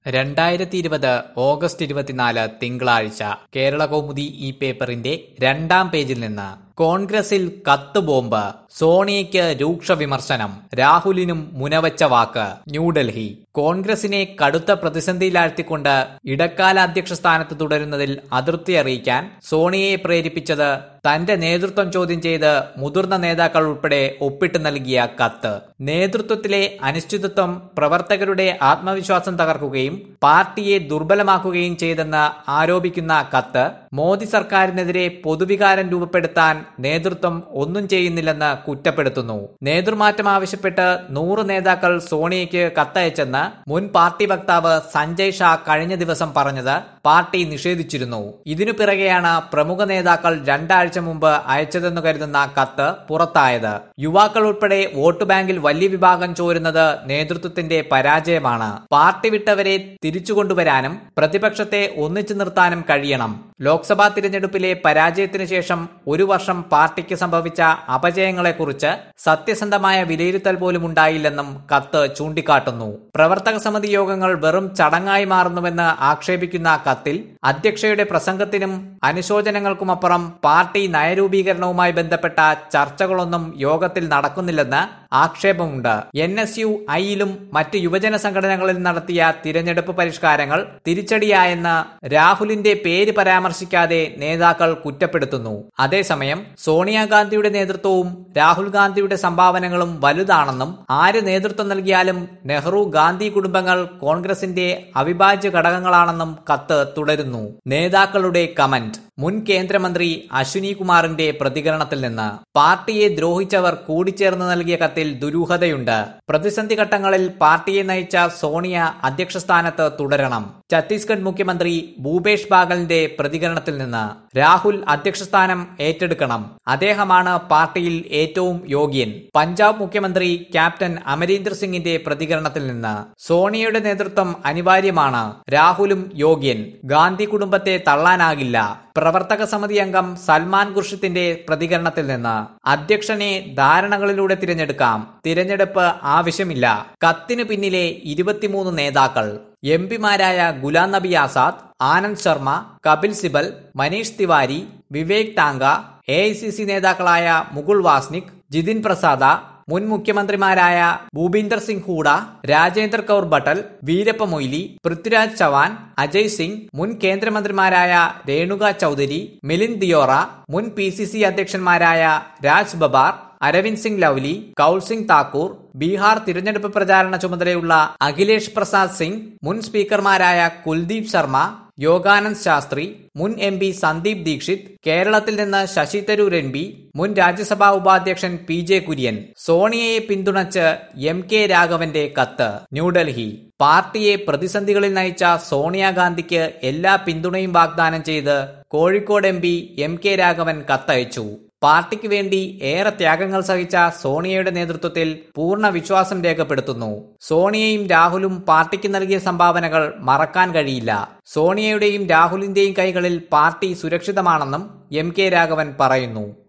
രണ്ടായിരത്തി ഇരുപത് ഓഗസ്റ്റ് ഇരുപത്തിനാല് തിങ്കളാഴ്ച കേരളകൗമുദി ഈ പേപ്പറിന്റെ രണ്ടാം പേജിൽ നിന്ന് കോൺഗ്രസിൽ കത്ത് ബോംബ് സോണിയയ്ക്ക് രൂക്ഷ വിമർശനം രാഹുലിനും മുനവച്ച വാക്ക് ന്യൂഡൽഹി കോൺഗ്രസിനെ കടുത്ത പ്രതിസന്ധിയിലാഴ്ത്തിക്കൊണ്ട് ഇടക്കാല അധ്യക്ഷ സ്ഥാനത്ത് തുടരുന്നതിൽ അതൃപ്തി അറിയിക്കാൻ സോണിയയെ പ്രേരിപ്പിച്ചത് തന്റെ നേതൃത്വം ചോദ്യം ചെയ്ത് മുതിർന്ന നേതാക്കൾ ഉൾപ്പെടെ ഒപ്പിട്ട് നൽകിയ കത്ത് നേതൃത്വത്തിലെ അനിശ്ചിതത്വം പ്രവർത്തകരുടെ ആത്മവിശ്വാസം തകർക്കുകയും പാർട്ടിയെ ദുർബലമാക്കുകയും ചെയ്തെന്ന് ആരോപിക്കുന്ന കത്ത് മോദി സർക്കാരിനെതിരെ പൊതുവികാരം രൂപപ്പെടുത്താൻ നേതൃത്വം ഒന്നും ചെയ്യുന്നില്ലെന്ന് കുറ്റപ്പെടുത്തുന്നു നേതൃമാറ്റം ആവശ്യപ്പെട്ട് നൂറ് നേതാക്കൾ സോണിയയ്ക്ക് കത്തയച്ചെന്ന് മുൻ പാർട്ടി വക്താവ് സഞ്ജയ് ഷാ കഴിഞ്ഞ ദിവസം പറഞ്ഞത് പാർട്ടി നിഷേധിച്ചിരുന്നു ഇതിനു പിറകെയാണ് പ്രമുഖ നേതാക്കൾ രണ്ടാഴ്ച മുമ്പ് അയച്ചതെന്ന് കരുതുന്ന കത്ത് പുറത്തായത് യുവാക്കൾ ഉൾപ്പെടെ വോട്ട് ബാങ്കിൽ വലിയ വിഭാഗം ചോരുന്നത് നേതൃത്വത്തിന്റെ പരാജയമാണ് പാർട്ടി വിട്ടവരെ തിരിച്ചുകൊണ്ടുവരാനും പ്രതിപക്ഷത്തെ ഒന്നിച്ചു നിർത്താനും കഴിയണം ലോക്സഭാ തിരഞ്ഞെടുപ്പിലെ പരാജയത്തിനു ശേഷം ഒരു വർഷം പാർട്ടിക്ക് സംഭവിച്ച അപജയങ്ങളെക്കുറിച്ച് സത്യസന്ധമായ വിലയിരുത്തൽ പോലും ഉണ്ടായില്ലെന്നും കത്ത് ചൂണ്ടിക്കാട്ടുന്നു പ്രവർത്തക സമിതി യോഗങ്ങൾ വെറും ചടങ്ങായി മാറുന്നുവെന്ന് ആക്ഷേപിക്കുന്ന കത്തിൽ അധ്യക്ഷയുടെ പ്രസംഗത്തിനും അനുശോചനങ്ങൾക്കുമപ്പുറം പാർട്ടി നയരൂപീകരണവുമായി ബന്ധപ്പെട്ട ചർച്ചകളൊന്നും യോഗത്തിൽ നടക്കുന്നില്ലെന്ന് ആക്ഷേപമുണ്ട് എൻ എസ് യു ഐയിലും മറ്റ് യുവജന സംഘടനകളിൽ നടത്തിയ തിരഞ്ഞെടുപ്പ് പരിഷ്കാരങ്ങൾ തിരിച്ചടിയായെന്ന് രാഹുലിന്റെ പേര് പരാമർശിക്കാതെ നേതാക്കൾ കുറ്റപ്പെടുത്തുന്നു അതേസമയം സോണിയാഗാന്ധിയുടെ നേതൃത്വവും രാഹുൽ ഗാന്ധിയുടെ സംഭാവനകളും വലുതാണെന്നും ആര് നേതൃത്വം നൽകിയാലും നെഹ്റു ഗാന്ധി കുടുംബങ്ങൾ കോൺഗ്രസിന്റെ അവിഭാജ്യ ഘടകങ്ങളാണെന്നും കത്ത് തുടരുന്നു നേതാക്കളുടെ കമന്റ് മുൻ കേന്ദ്രമന്ത്രി അശ്വിനി കുമാറിന്റെ പ്രതികരണത്തിൽ നിന്ന് പാർട്ടിയെ ദ്രോഹിച്ചവർ കൂടിച്ചേർന്ന് നൽകിയ കത്തിൽ ദുരൂഹതയുണ്ട് പ്രതിസന്ധി ഘട്ടങ്ങളിൽ പാർട്ടിയെ നയിച്ച സോണിയ അധ്യക്ഷ സ്ഥാനത്ത് തുടരണം ഛത്തീസ്ഗഡ് മുഖ്യമന്ത്രി ഭൂപേഷ് ബാഗലിന്റെ പ്രതികരണത്തിൽ നിന്ന് രാഹുൽ അധ്യക്ഷ സ്ഥാനം ഏറ്റെടുക്കണം അദ്ദേഹമാണ് പാർട്ടിയിൽ ഏറ്റവും യോഗ്യൻ പഞ്ചാബ് മുഖ്യമന്ത്രി ക്യാപ്റ്റൻ അമരീന്ദർ സിംഗിന്റെ പ്രതികരണത്തിൽ നിന്ന് സോണിയയുടെ നേതൃത്വം അനിവാര്യമാണ് രാഹുലും യോഗ്യൻ ഗാന്ധി കുടുംബത്തെ തള്ളാനാകില്ല പ്രവർത്തക സമിതി അംഗം സൽമാൻ ഖുർഷിത്തിന്റെ പ്രതികരണത്തിൽ നിന്ന് അധ്യക്ഷനെ ധാരണകളിലൂടെ തിരഞ്ഞെടുക്കാം തിരഞ്ഞെടുപ്പ് ആവശ്യമില്ല കത്തിന് പിന്നിലെ ഇരുപത്തിമൂന്ന് നേതാക്കൾ എം പിമാരായ Ghulam Nabi Azad Anand Sharma Kapil Sibal Manish Tewari Vivek Tankha A I C C നേതാക്കളായ മുകുൾ വാസ്നിക് ജിതിൻ പ്രസാദ മുൻ മുഖ്യമന്ത്രിമാരായ ഭൂപീന്ദർ സിംഗ് ഹൂഡ രാജേന്ദ്ര കൌർ ബട്ടൽ വീരപ്പ മൊയ്ലി പൃഥ്വിരാജ് ചവാൻ അജയ് സിംഗ് മുൻ കേന്ദ്രമന്ത്രിമാരായ രേണുക ചൌധരി മിലിന്ദ് ദിയോറ മുൻ പി സി സി അധ്യക്ഷന്മാരായ രാജ് ബബാർ അരവിന്ദ് സിംഗ് ലൌലി കൌൾ സിംഗ് താക്കൂർ ബീഹാർ തിരഞ്ഞെടുപ്പ് പ്രചാരണ ചുമതലയുള്ള അഖിലേഷ് പ്രസാദ് സിംഗ് മുൻ സ്പീക്കർമാരായ കുൽദീപ് ശർമ്മ യോഗാനന്ദ് ശാസ്ത്രി മുൻ എം പി സന്ദീപ് ദീക്ഷിത് കേരളത്തിൽ നിന്ന് ശശി തരൂർ എം പി മുൻ രാജ്യസഭാ ഉപാധ്യക്ഷൻ പി ജെ കുര്യൻ സോണിയയെ പിന്തുണച്ച് എം കെ രാഘവന്റെ കത്ത് ന്യൂഡൽഹി പാർട്ടിയെ പ്രതിസന്ധികളിൽ നയിച്ച സോണിയാഗാന്ധിക്ക് എല്ലാ പിന്തുണയും വാഗ്ദാനം ചെയ്ത് Kozhikode M P M K Raghavan കത്തയച്ചു പാർട്ടിക്ക് വേണ്ടി ഏറെ ത്യാഗങ്ങൾ സഹിച്ച സോണിയയുടെ നേതൃത്വത്തിൽ പൂർണ്ണ വിശ്വാസം രേഖപ്പെടുത്തുന്നു സോണിയയും രാഹുലും പാർട്ടിക്ക് നൽകിയ സംഭാവനകൾ മറക്കാൻ കഴിയില്ല സോണിയയുടെയും രാഹുലിന്റെയും കൈകളിൽ പാർട്ടി സുരക്ഷിതമാണെന്നും എം കെ രാഘവൻ പറയുന്നു